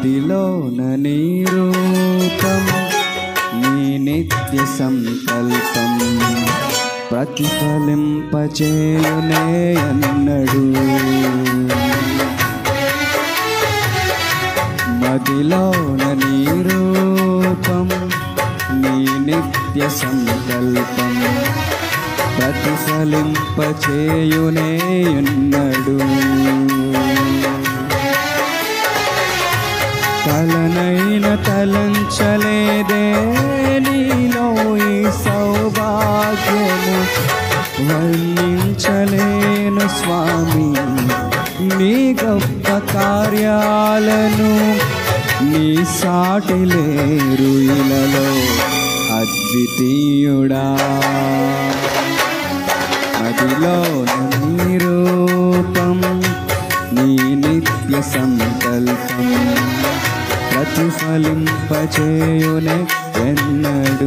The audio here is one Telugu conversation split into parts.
మదిలోన నీ రూపం నీ నిత్య సంకల్పం ప్రతిఫలింపచేయునే అన్నడు మదిలోన నీ రూపం నీ నిత్య సంకల్పం ప్రతిఫలింపచేయునే అన్నడు తలనైన తలంచలేదే నీలో ఈ సౌభాగ్యము వర్ణించలేను స్వామి నీ గొప్ప కార్యాలను నీ సాటి లేరు ఇలలో అద్వితీయుడా మదిలో నీ రూపం నీ నిత్య సంకల్పం ప్రతిఫలింపచేయునే ఎన్నడు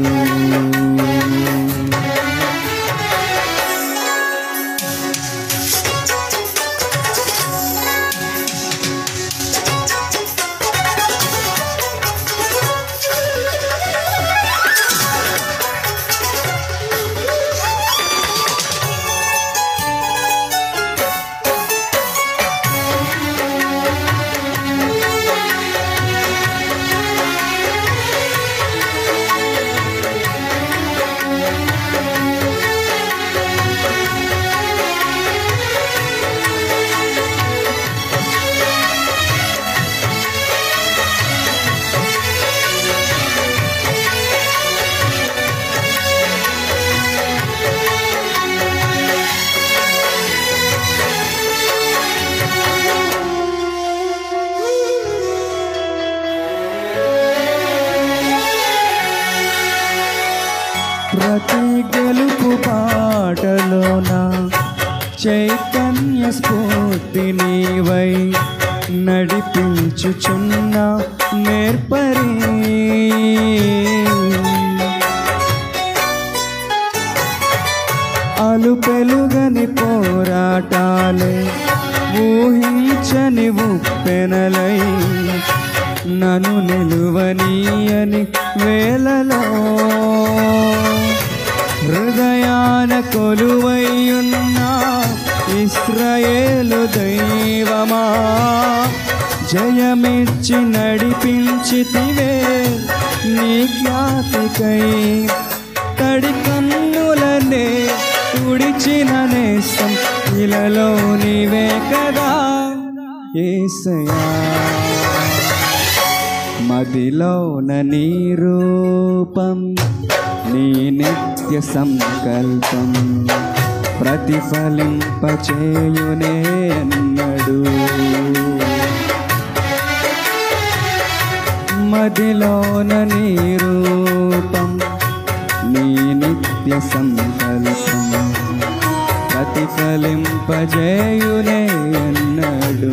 ప్రతి గెలుపు పాటలోన చైతన్య స్ఫూర్తి నీవై నడిపించుచున్న నేర్పరి అలుపెలుగని పోరాటాలే ఊహించని ఉప్పెనలై నన్ను నిలువనీయని వేలలో హృదయాన కొలువైయున్న ఇస్రాయేలు దైవమా జయమిచ్చి నడిపించితివే నీ ఖ్యాతికై తడి కన్నులనే తుడిచిన నేస్తం ఇలలో నీవే కదా ఏసయా మదిలోన నీ రూపం నీ నిత్య సంకల్పం ప్రతిఫలింపచేయునే అన్నడు మదిలోన నీ రూపం నీ నిత్య సంకల్పం ప్రతిఫలింపజేయునే అన్నడు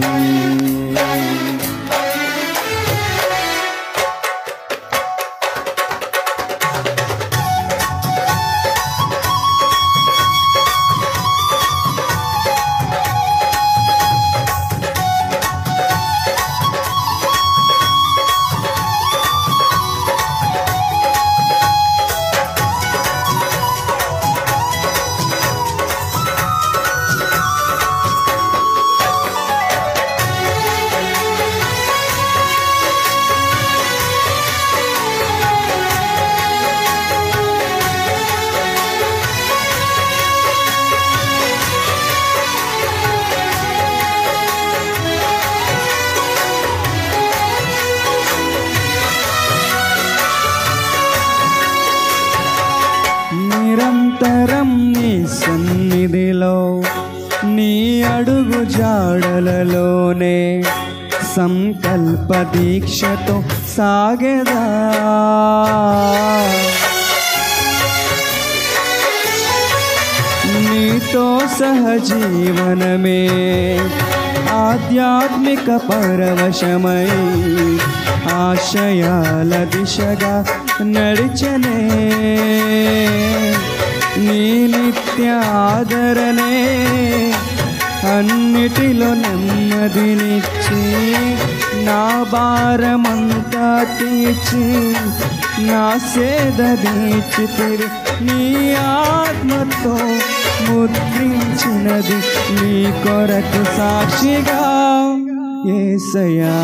నిరంతరం నీ సన్నిధిలో నీ అడుగు జాడలలోనే సంకల్ప దీక్షతో సాగెదా నీతో సహజీవనమే ఆధ్యాత్మిక పరవశమై ఆశయాల దిశగా నడిచనే నీ నిత్య ఆదరణే అన్నిటిలో నెమ్మదినిచ్చి నా భారమంతా తీర్చి నా సేద తీర్చితిరి నీ ఆత్మతో ముద్రించినది నీ కొరకు సాక్షిగా ఏసయా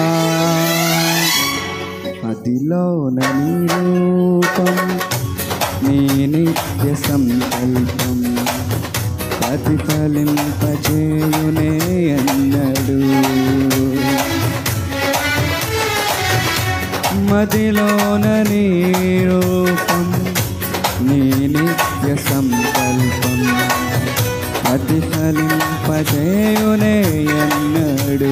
అదిలోన నీ రూపం నీ నిత్య సంకల్పం ప్రతిఫలింపజేయునే అన్నడు మదిలోన నీ రూపం నీ నిత్య సంకల్పం ప్రతిఫలింపజేయునే అన్నడు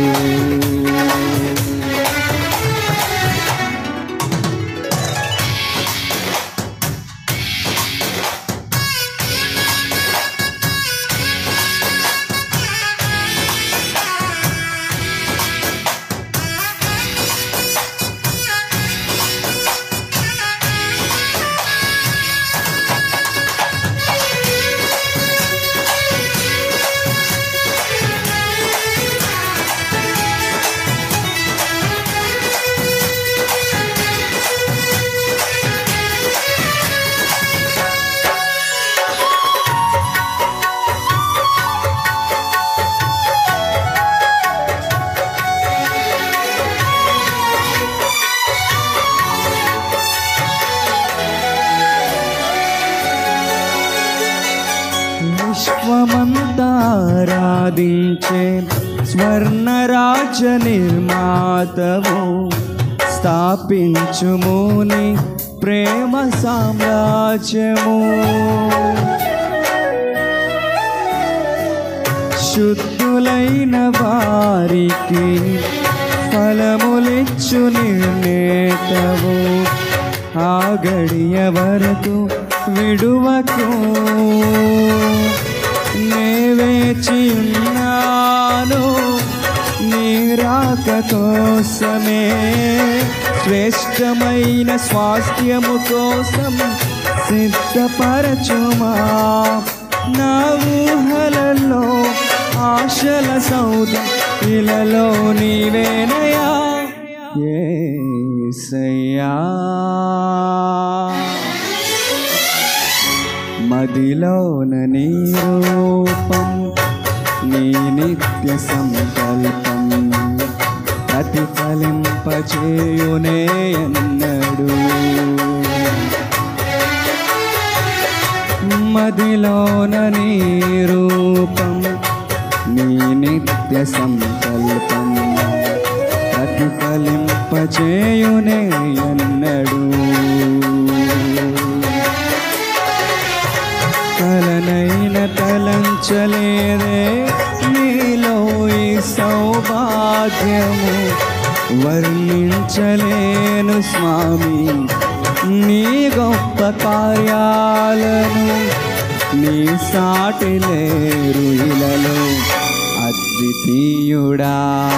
విశ్వమంతారాధించే స్వర్ణరాజ నిర్మాతవు స్థాపించుముని ప్రేమ సామ్రాజ్యము శుద్ధులైన వారికి ఫలములిచ్చు నిర్ణేతవు ఆ గడియ వరకు విడువకు నే వేచి ఉన్నాను నీ రాక కోసమే శ్రేష్టమైన స్వాస్థ్యము కోసం సిద్ధపరచుమా నా ఊహలలో ఆశల సౌదం ఇలలో నీవేనయా ఏసయ్యా మదిలోన నీ రూపం నీ నిత్య సంకల్పం ప్రతిఫలింపచేయునే అన్నడు మదిలోన నీ రూపం నీ నిత్య సంకల్పం ప్రతిఫలింపచేయునే అన్నడు కలనైన తలంచలేదే నీలో ఈ సౌభాగ్యము వర్ణించలేను స్వామి నీ గొప్ప కార్యాలను నీ సాటి లేరు ఇలలో అద్వితీయుడా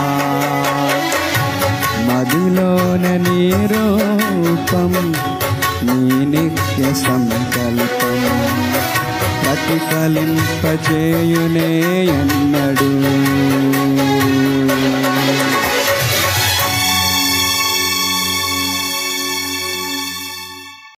మదిలోన నీ రూపం నీ నిత్య సంకల్పం ప్రతిఫలింపచేయునే అన్నడు